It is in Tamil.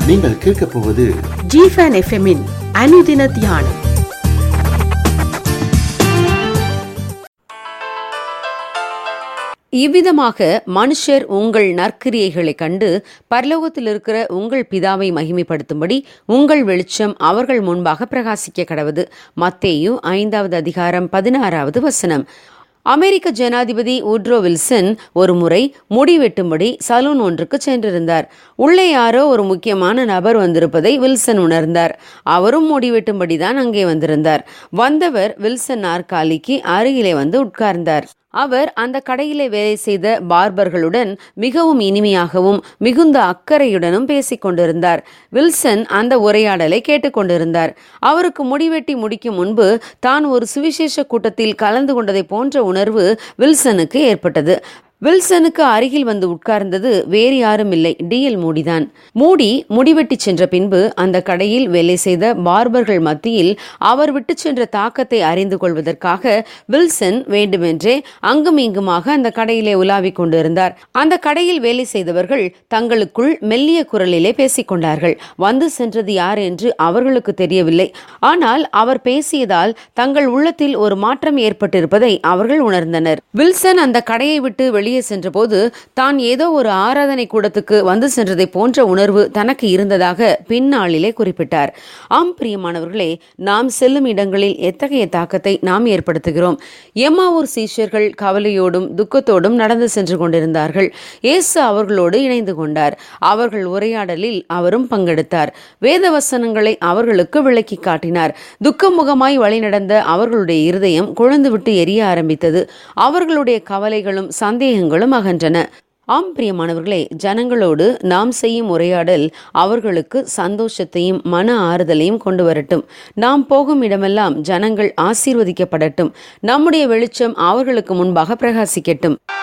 நீங்கள் கேட்கப் போவது ஜிஃபன் எஃப்எம்மின் அனுதின தியானம் இவ்விதமாக மனுஷர் உங்கள் நற்கிரியைகளைக் கண்டு பரலோகத்தில் இருக்கிற உங்கள் பிதாவை மகிமைப்படுத்தும்படி உங்கள் வெளிச்சம் அவர்கள் முன்பாக பிரகாசிக்க கடவது மத்தேயு ஐந்தாவது அதிகாரம் பதினாறாவது வசனம் அமெரிக்க ஜனாதிபதி உட்ரோ வில்சன் ஒரு முறை முடி வெட்டும்படி சலூன் ஒன்றுக்கு சென்றிருந்தார் உள்ளே யாரோ ஒரு முக்கியமான நபர் வந்திருப்பதை வில்சன் உணர்ந்தார் அவரும் முடி வெட்டும்படிதான் அங்கே வந்திருந்தார் வந்தவர் வில்சன் நாற்காலிக்கு அருகிலே வந்து உட்கார்ந்தார் அவர் அந்த கடையிலே வேலை செய்த பார்பர்களுடன் மிகவும் இனிமையாகவும் மிகுந்த அக்கறையுடனும் பேசிக் கொண்டிருந்தார் வில்சன் அந்த உரையாடலை கேட்டுக்கொண்டிருந்தார் அவருக்கு முடிவெட்டி முடிக்கும் முன்பு தான் ஒரு சுவிசேஷ கூட்டத்தில் கலந்து கொண்டதை போன்ற உணர்வு வில்சனுக்கு ஏற்பட்டது வில்சனுக்கு அருகில் வந்து உட்கார்ந்தது வேறு யாரும் இல்லை டிஎல் மூடிதான் மூடி முடிவெட்டி சென்ற பின்பு அந்த கடையில் வேலை செய்த பார்பர்கள் மத்தியில் அவர் விட்டு சென்ற தாக்கத்தை அறிந்து கொள்வதற்காக வில்சன் வேண்டுமென்றே அங்கும் இங்குமாக அந்த கடையிலே உலாவிக் கொண்டிருந்தார் அந்த கடையில் வேலை செய்தவர்கள் தங்களுக்குள் மெல்லிய குரலிலே பேசிக் கொண்டார்கள் வந்து சென்றது யார் என்று அவர்களுக்கு தெரியவில்லை ஆனால் அவர் பேசியதால் தங்கள் உள்ளத்தில் ஒரு மாற்றம் ஏற்பட்டிருப்பதை அவர்கள் உணர்ந்தனர் வில்சன் அந்த கடையை விட்டு வெளியே சென்றபோது தான் ஏதோ ஒரு ஆராதனை கூடத்துக்கு வந்து சென்றதை போன்ற உணர்வு தனக்கு இருந்ததாக பின்னாளிலே குறிப்பிட்டார் ஆம் பிரியமானவர்களே நாம் செல்லும் இடங்களில் எத்தகைய தாக்கத்தை நாம் ஏற்படுத்துகிறோம் எம்மாவூர் சீஷர்கள் கவலையோடும் துக்கத்தோடும் நடந்து சென்று கொண்டிருந்தார்கள் இயேசு அவர்களோடு இணைந்து கொண்டார் அவர்கள் உரையாடலில் அவரும் பங்கெடுத்தார் வேத வசனங்களை அவர்களுக்கு விளக்கி காட்டினார் துக்கமுகமாய் வழிநடந்த அவர்களுடைய இருதயம் கொழுந்துவிட்டு எரிய ஆரம்பித்தது அவர்களுடைய கவலைகளும் சந்தேகங்களும் அகன்றன ஆம் பிரியமானவர்களே ஜனங்களோடு நாம் செய்யும் உரையாடல் அவர்களுக்கு சந்தோஷத்தையும் மன ஆறுதலையும் கொண்டு வரட்டும் நாம் போகும் இடமெல்லாம் ஜனங்கள் ஆசீர்வதிக்கப்படட்டும் நம்முடைய வெளிச்சம் அவர்களுக்கு முன்பாக பிரகாசிக்கட்டும்